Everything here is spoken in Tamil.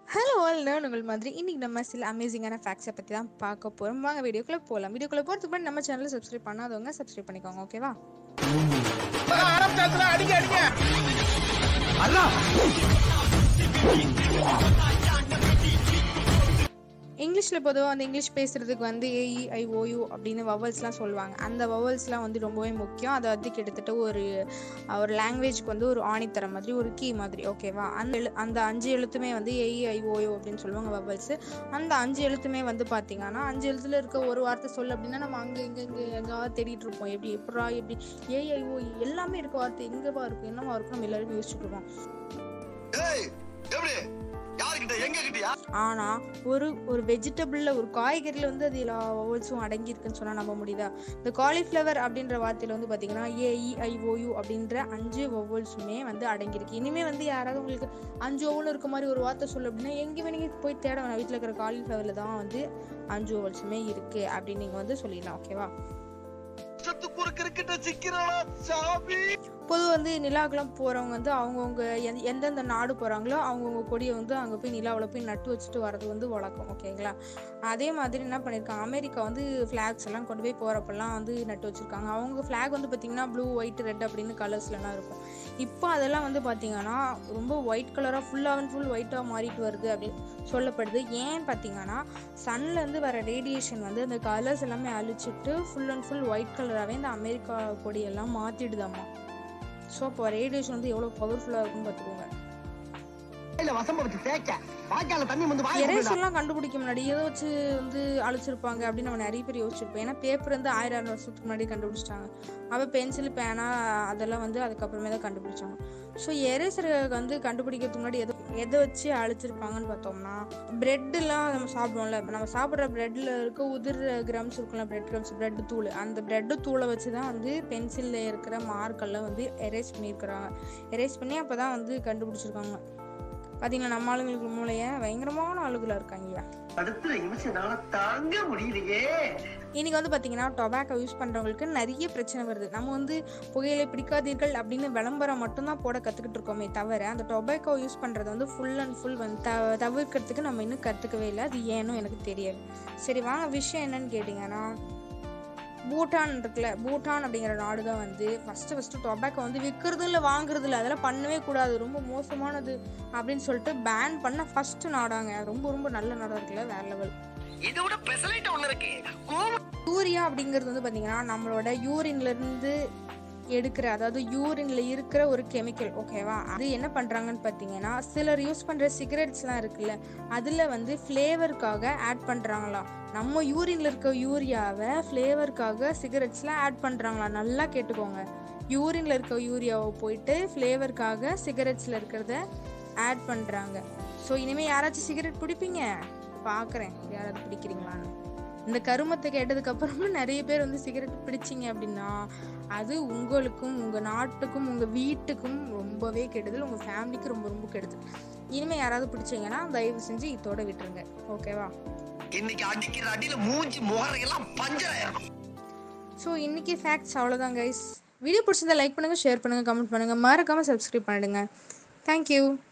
ஹலோ ஆல் நான் உங்கள் மாதிரி இன்னைக்கு நம்ம சில அமேசிங்கான ஃபேக்ட்ஸை பற்றி தான் பார்க்க போகிறோம் வாங்க வீடியோக்குள்ளே போகலாம் வீடியோக்குள்ளே போகிறதுக்கு முன்னாடி நம்ம சேனலை சப்ஸ்கிரைப் பண்ணாதவங்க சப்ஸ்கிரைப் பண்ணிக்கோங்க ஓகேவா ஆரம்பிச்சாச்சுல அடிங்க அடிங்க இங்கிலீஷில் பொதுவாக வந்து இங்கிலீஷ் பேசுகிறதுக்கு வந்து ஏஇ ஐஓயு அப்படின்னு வவல்ஸ்லாம் சொல்லுவாங்க அந்த வவல்ஸ்லாம் வந்து ரொம்பவே முக்கியம் அதை வந்து கிட்டத்தட்ட ஒரு ஒரு லாங்குவேஜ்க்கு வந்து ஒரு ஆணித்தரம் மாதிரி ஒரு கீ மாதிரி ஓகேவா அந்த எழு அந்த அஞ்சு எழுத்துமே வந்து ஏஇ ஐஓயு அப்படின்னு சொல்லுவாங்க வவல்ஸ் அந்த அஞ்சு எழுத்துமே வந்து பார்த்தீங்கன்னா அஞ்சு எழுத்துல இருக்க ஒரு வார்த்தை சொல்லு அப்படின்னா நம்ம அங்கே இங்கே இங்கே எங்காவது தேடிட்டு இருப்போம் எப்படி எப்படா எப்படி ஏஐஓ எல்லாமே இருக்க வார்த்தை எங்கேவா இருக்கும் என்னவா இருக்கும் நம்ம எல்லாரும் யோசிச்சுட்டு இருப்போம் ஏய் எப்படி யாருக்கிட்ட எங்க கிட்டயா ஆனா ஒரு ஒரு வெஜிடபிள்ல ஒரு காய்கறியில வந்து அது எல்லா வவல்ஸும் அடங்கி இருக்குன்னு சொன்னா நம்ப முடியுதா இந்த காலிஃப்ளவர் அப்படின்ற வார்த்தையில வந்து பாத்தீங்கன்னா ஏஇ ஐஓயு அப்படின்ற அஞ்சு வவல்ஸுமே வந்து அடங்கியிருக்கு இனிமே வந்து யாராவது உங்களுக்கு அஞ்சு ஒவ்வொன்று இருக்க மாதிரி ஒரு வார்த்தை சொல்லு அப்படின்னா எங்க வேணுங்க போய் தேட வேணாம் வீட்டில் இருக்கிற காலிஃப்ளவர்ல தான் வந்து அஞ்சு வவல்ஸுமே இருக்கு அப்படின்னு நீங்க வந்து சொல்லிடலாம் ஓகேவா வருஷத்துக்கு ஒரு கிரிக்கெட்ட சிக்கிறானா சாமி பொதுவாக வந்து நிலாக்கெல்லாம் போகிறவங்க வந்து அவங்கவுங்க எந்த எந்தெந்த நாடு போகிறாங்களோ அவங்கவுங்க கொடியை வந்து அங்கே போய் நிலாவில் போய் நட்டு வச்சுட்டு வரது வந்து வழக்கம் ஓகேங்களா அதே மாதிரி என்ன பண்ணியிருக்காங்க அமெரிக்கா வந்து ஃப்ளாக்ஸ் எல்லாம் கொண்டு போய் போகிறப்பெல்லாம் வந்து நட்டு வச்சுருக்காங்க அவங்க ஃப்ளாக் வந்து பார்த்திங்கன்னா ப்ளூ ஒயிட் ரெட் அப்படின்னு கலர்ஸ்லலாம் இருக்கும் இப்போ அதெல்லாம் வந்து பார்த்திங்கன்னா ரொம்ப ஒயிட் கலராக ஃபுல்லாக அண்ட் ஃபுல் ஒயிட்டாக மாறிட்டு வருது அப்படி சொல்லப்படுது ஏன் பார்த்தீங்கன்னா சன்லேருந்து வர ரேடியேஷன் வந்து அந்த கலர்ஸ் எல்லாமே அழிச்சிட்டு ஃபுல் அண்ட் ஃபுல் ஒயிட் கலராகவே இந்த அமெரிக்கா கொடியெல்லாம் மாற்றிடுதாம்மா ஸோ அப்போ ரேடியேஷன் வந்து எவ்வளோ பவர்ஃபுல்லாக இருக்குன்னு பார்த்துக்கோங்க இல்ல வசம்ப வச்சு தேய்க்க வாய்க்கால தண்ணி வந்து வாய் எரேசர்லாம் கண்டுபிடிக்க முன்னாடி எதை வச்சு வந்து அழிச்சிருப்பாங்க அப்படின்னு நம்ம நிறைய பேர் யோசிச்சிருப்போம் ஏன்னா பேப்பர் வந்து ஆயிரம் ஆயிரம் வருஷத்துக்கு முன்னாடி கண்டுபிடிச்சிட்டாங்க அப்போ பென்சில் பேனா அதெல்லாம் வந்து அதுக்கப்புறமே தான் கண்டுபிடிச்சாங்க ஸோ எரேசரை வந்து கண்டுபிடிக்கிறதுக்கு முன்னாடி எதை எதை வச்சு அழிச்சிருப்பாங்கன்னு பார்த்தோம்னா பிரெட்டெல்லாம் நம்ம சாப்பிடுவோம்ல நம்ம சாப்பிட்ற பிரெட்டில் இருக்க உதிர் கிரம்ஸ் இருக்கும்ல பிரெட் கிரம்ஸ் பிரெட் தூள் அந்த பிரெட் தூளை வச்சு தான் வந்து பென்சிலில் இருக்கிற மார்க்கெல்லாம் வந்து எரேஸ் பண்ணியிருக்கிறாங்க எரேஸ் பண்ணி அப்போ தான் வந்து கண்டுபிடிச்சிருக்காங்க பார்த்தீங்களா நம்ம ஆளுங்களுக்கு மூளைய பயங்கரமான ஆளுகளா இருக்காங்க அடுத்த நிமிஷம் தாங்க முடியலையே இன்னைக்கு வந்து பார்த்தீங்கன்னா டொபாக்கோ யூஸ் பண்ணுறவங்களுக்கு நிறைய பிரச்சனை வருது நம்ம வந்து புகையிலை பிடிக்காதீர்கள் அப்படின்னு விளம்பரம் மட்டும்தான் போட கற்றுக்கிட்டு இருக்கோமே தவிர அந்த டொபாக்கோ யூஸ் பண்ணுறது வந்து ஃபுல் அண்ட் ஃபுல் வந்து த தவிர்க்கிறதுக்கு நம்ம இன்னும் கற்றுக்கவே இல்லை அது ஏனும் எனக்கு தெரியாது சரி வாங்க விஷயம் என்னன்னு கேட்டிங்கன்னா பூட்டான் இருக்குல்ல பூட்டான் அப்படிங்கிற நாடு தான் வந்து ஃபஸ்ட்டு ஃபஸ்ட்டு டொபாக்கோ வந்து விற்கிறது இல்லை வாங்குறது இல்லை அதெல்லாம் பண்ணவே கூடாது ரொம்ப மோசமானது அப்படின்னு சொல்லிட்டு பேன் பண்ண ஃபஸ்ட்டு நாடாங்க ரொம்ப ரொம்ப நல்ல நாடாக இருக்குல்ல வேற லெவல் இதை விட பெசலைட் ஒண்ணு இருக்கு யூரியா அப்படிங்கிறது வந்து பார்த்தீங்கன்னா நம்மளோட யூரின்ல இருந்து எடுக்கிற அதாவது யூரின்ல இருக்கிற ஒரு கெமிக்கல் ஓகேவா அது என்ன பண்றாங்கன்னு பார்த்தீங்கன்னா சிலர் யூஸ் பண்ற சிகரெட்ஸ்லாம் இருக்குல்ல அதுல வந்து ஃப்ளேவருக்காக ஆட் பண்றாங்களாம் நம்ம யூரின்ல இருக்க யூரியாவை ஃப்ளேவருக்காக சிகரெட்ஸ்ல ஆட் பண்றாங்களாம் நல்லா கேட்டுக்கோங்க யூரின்ல இருக்க யூரியாவை போயிட்டு ஃப்ளேவருக்காக சிகரெட்ஸ்ல இருக்கிறத ஆட் பண்றாங்க ஸோ இனிமே யாராச்சும் சிகரெட் பிடிப்பீங்க பார்க்குறேன் யாராவது பிடிக்கிறீங்களான்னு இந்த கருமத்தை கேட்டதுக்கு அப்புறமா நிறைய பேர் வந்து சிகரெட் பிடிச்சிங்க அப்படின்னா அது உங்களுக்கும் உங்க நாட்டுக்கும் உங்க வீட்டுக்கும் ரொம்பவே கெடுதல் உங்க ஃபேமிலிக்கு ரொம்ப ரொம்ப கெடுதல் இனிமே யாராவது பிடிச்சீங்கன்னா தயவு செஞ்சு இதோட விட்டுருங்க ஓகேவா இன்னைக்கு அடிக்கிற அடியில மூஞ்சி முகரையெல்லாம் பஞ்சராயிரும் ஸோ இன்னைக்கு ஃபேக்ட்ஸ் அவ்வளோதான் கைஸ் வீடியோ பிடிச்சதை லைக் பண்ணுங்க ஷேர் பண்ணுங்க கமெண்ட் பண்ணுங்க மறக்காம சப்ஸ்கிரைப் பண்ணிடுங்க தேங்க்யூ